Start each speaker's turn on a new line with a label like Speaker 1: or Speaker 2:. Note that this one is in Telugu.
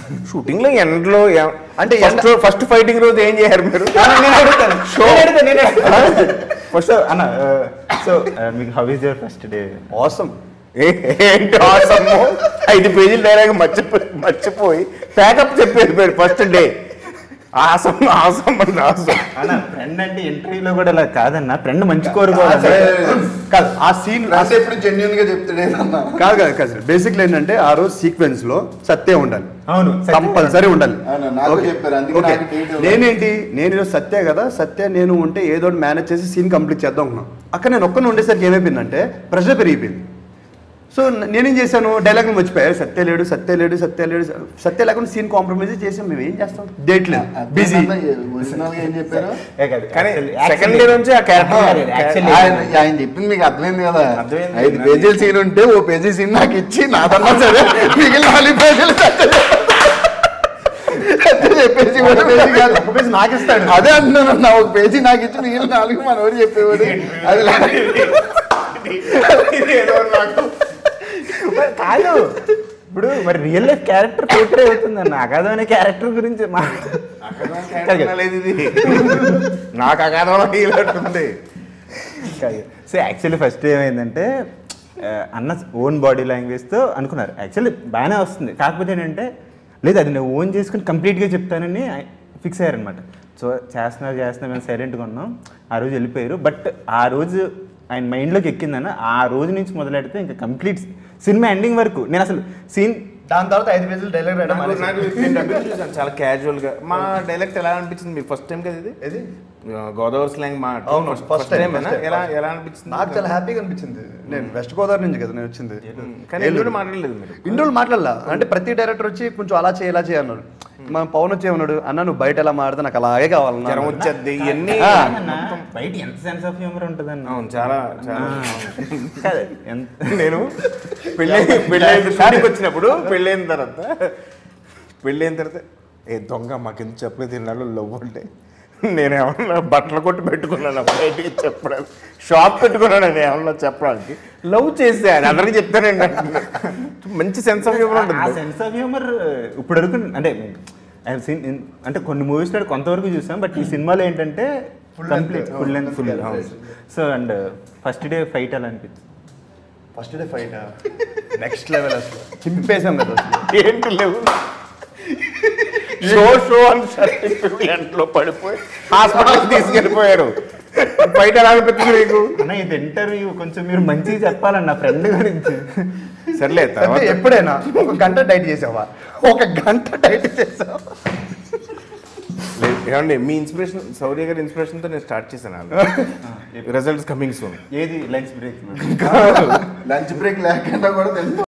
Speaker 1: షూటింగ్ లో ఎండ్లో ఎ-
Speaker 2: అంటే
Speaker 1: ఫస్ట్ ఫస్ట్ ఫైటింగ్ రోజు ఏం చేశారు మీరు
Speaker 3: నేను అడుగుతాను నేను అడుగుతాను, నేను అడుగుతాను. ఫస్ట్ అన్న సో మీకు how is your first day
Speaker 2: awesome
Speaker 1: ఏ- ఏంటి అవసరము ఐదు పేజీలు డైరెక్ట్ మర్చిపోయి మర్చిపోయి ప్యాకప్ చెప్పేది మీరు ఫస్ట్ డే ఆసం ఆసం అంటే ఆసం
Speaker 3: అన్న ఫ్రెండ్ అంటే ఇంటర్వ్యూలో కూడా ఇలా కాదన్న ఫ్రెండ్ మంచి కోరుకోవాలి
Speaker 2: కాదు ఆ సీన్
Speaker 4: రాసి ఎప్పుడు జెన్యున్ గా చెప్తాడే అన్న
Speaker 2: కాదు కాదు కాదు బేసిక్లీ ఏంటంటే ఆ రోజు సీక్వెన్స్ లో సత్య ఉండాలి
Speaker 3: అవును
Speaker 2: కంపల్సరీ ఉండాలి
Speaker 4: అవును, నాకు
Speaker 2: Okay.
Speaker 4: చెప్పారు, అందుకే
Speaker 2: Okay.
Speaker 4: నాకు date ఇవ్వలేదు.
Speaker 2: నేనేంటి నేను ఈరోజు సత్య కదా సత్య నేను ఉంటే ఏదో ఒకటి మేనేజ్ చేసి సీన్ కంప్లీట్ చేద్దాం అనుకున్నాను అక్కడ నేను ఒక్కనే ఉండేసరికి ఏమైపోయిందంటే ప్రెషర్ పెరిగిపోయింది సో నేనేం చేశాను డైలాగ్ మర్చిపోయా సత్య లేడు సత్య లేడు సత్య లేడు సత్య లేకుండా సీన్ కాంప్రమైజ్ చేసాం మేము ఏం చేస్తాం డేట్ లేదు బిజీ
Speaker 4: ఒరిజినల్ గా ఏం చెప్పారు
Speaker 1: కానీ సెకండ్ డే నుంచి ఆ క్యారెక్టర్
Speaker 3: Actually-
Speaker 4: ఆయన ఆయన చెప్పింది మీకు అర్థమైంది కదా
Speaker 1: అర్థమైంది.
Speaker 4: ఐదు పేజీల సీన్ ఉంటే ఓ పేజీ సీన్ నాకు ఇచ్చి నాదన్నా సరే మిగిలిన నాలుగు పేజీలు సత్య సత్య చెప్పేసి ఒక పేజీ కాదు
Speaker 2: ఒక పేజ్ నాకు ఇస్తాడు
Speaker 4: అదే అంటున్నాను నా ఒక పేజీ నాకు ఇచ్చి మిగిలిన నాలుగు మన ఊరు చెప్పేవాడు అది లా-
Speaker 3: కాదు ఇప్పుడు మరి రియల్ లైఫ్ క్యారెక్టర్ పోర్ట్రే అవుతుంది అన్న అగాధం అనే క్యారెక్టర్ గురించి మా
Speaker 1: లేదు ఇది నాకు అగాధంలో ఫీల్ అవుతుంది
Speaker 3: సో యాక్చువల్లీ ఫస్ట్ ఏమైందంటే ఆ, అన్న ఓన్ బాడీ లాంగ్వేజ్తో అనుకున్నారు యాక్చువల్లీ బాగానే వస్తుంది కాకపోతే ఏంటంటే లేదు అది నేను ఓన్ చేసుకుని కంప్లీట్గా చెప్తానని ఫిక్స్ అయ్యారనమాట సో చేస్తున్నారు చేస్తున్నారు మేము సైలెంట్గా ఉన్నాం ఆ రోజు వెళ్ళిపోయారు బట్ ఆ రోజు ఆయన మైండ్లోకి ఎక్కిందన్న ఆ రోజు నుంచి మొదలెడితే ఇంకా కంప్లీట్ సినిమా ఎండింగ్ వరకు నేను అసలు సీన్
Speaker 2: దాని తర్వాత ఐదు పేజీలు డైలాగ్ రాయడం
Speaker 1: నాకు
Speaker 2: మానేశాను.
Speaker 1: నాకు నేను డబ్బులు చూసాను చాలా క్యాజువల్ గా మా డైలెక్ట్ ఎలా అనిపించింది మీకు ఫస్ట్ టైం కదా ఇది
Speaker 2: ఏది
Speaker 1: గోదావరి స్లాంగ్ మా
Speaker 2: అవును, first time, first time,
Speaker 1: ఎలా
Speaker 2: first time.
Speaker 1: ఎలా అనిపించింది
Speaker 2: నాకు చాలా హ్యాపీగా అనిపించింది నేను వెస్ట్ గోదావరి నుంచి కదా నేను వచ్చింది
Speaker 1: కానీ
Speaker 2: ఏలూరు.
Speaker 1: ఎల్లుండి మాట్లాడలేదు మీరు
Speaker 2: ఇండోళ్ళు మాట్లాడలా అంటే ప్రతి డైరెక్టర్ వచ్చి కొంచెం అలా చేయి ఇలా చేయి అన్నాడు మన పవన్ వచ్చి ఏమన్నాడు అన్న నువ్వు బయట ఎలా మాడితే నాకు అలాగే కావాలన్నా
Speaker 1: జ్వరం వచ్చేది ఇవన్నీ
Speaker 2: ఆ.
Speaker 3: బయట ఎంత సెన్స్ ఆఫ్ హ్యూమర్ ఉంటుందన్న
Speaker 1: అవును చాలా చాలా
Speaker 3: కాదు ఎంత
Speaker 1: నేను పెళ్ళి పెళ్ళైన షూటింగ్ వచ్చినప్పుడు పెళ్ళైన తర్వాత పెళ్ళైన తర్వాత ఏ దొంగ మాకెందుకు చెప్పలేదు తిన్నాడు లవ్ అంటే నేనేమన్నా బట్టలు కొట్టి పెట్టుకున్నాను బయటికి చెప్పడానికి షాప్ పెట్టుకున్నాను నేను ఏమన్నా చెప్పడానికి లవ్ చేస్తే అది అందరికీ చెప్తానండి అంటున్నా. మంచి సెన్స్ ఆఫ్ హ్యూమర్
Speaker 3: ఆ
Speaker 1: ఉంటుంది
Speaker 3: సెన్స్ ఆఫ్ హ్యూమర్ ఇప్పుడు వరకు అంటే I have seen in- అంటే కొన్ని మూవీస్ కొంతవరకు చూసాం బట్ ఈ సినిమాలో ఏంటంటే complete full length full so and first day fight అలా అనిపించింది
Speaker 2: first day fight next level అసలు చింపేశాం కదా అసలు
Speaker 1: ఏంటి లేవు షో షో అని సర్టిఫికెట్ ఎంట్లో పడిపోయి హాస్పిటల్కి తీసుకెళ్ళిపోయారు బయట ఎలా అనిపిస్తుంది మీకు
Speaker 3: అన్న ఇది ఇంటర్వ్యూ కొంచెం మీరు మంచిగా చెప్పాలన్న ఫ్రెండ్ గురించి
Speaker 1: సర్లే
Speaker 2: అంటే
Speaker 1: తర్వాత
Speaker 2: ఎప్పుడైనా ఒక గంట డైట్ చేసావా ఒక గంట డైట్ చేసావా
Speaker 1: లేదు, ఏమండి మీ ఇన్స్పిరేషన్ సౌర్య గారి ఇన్స్పిరేషన్తో నేను స్టార్ట్ చేశాను రిజల్ట్స్ కమింగ్ సూన్
Speaker 3: ఏది లంచ్ బ్రేక్
Speaker 4: లంచ్ బ్రేక్ లేకుండా కూడా తెలుసు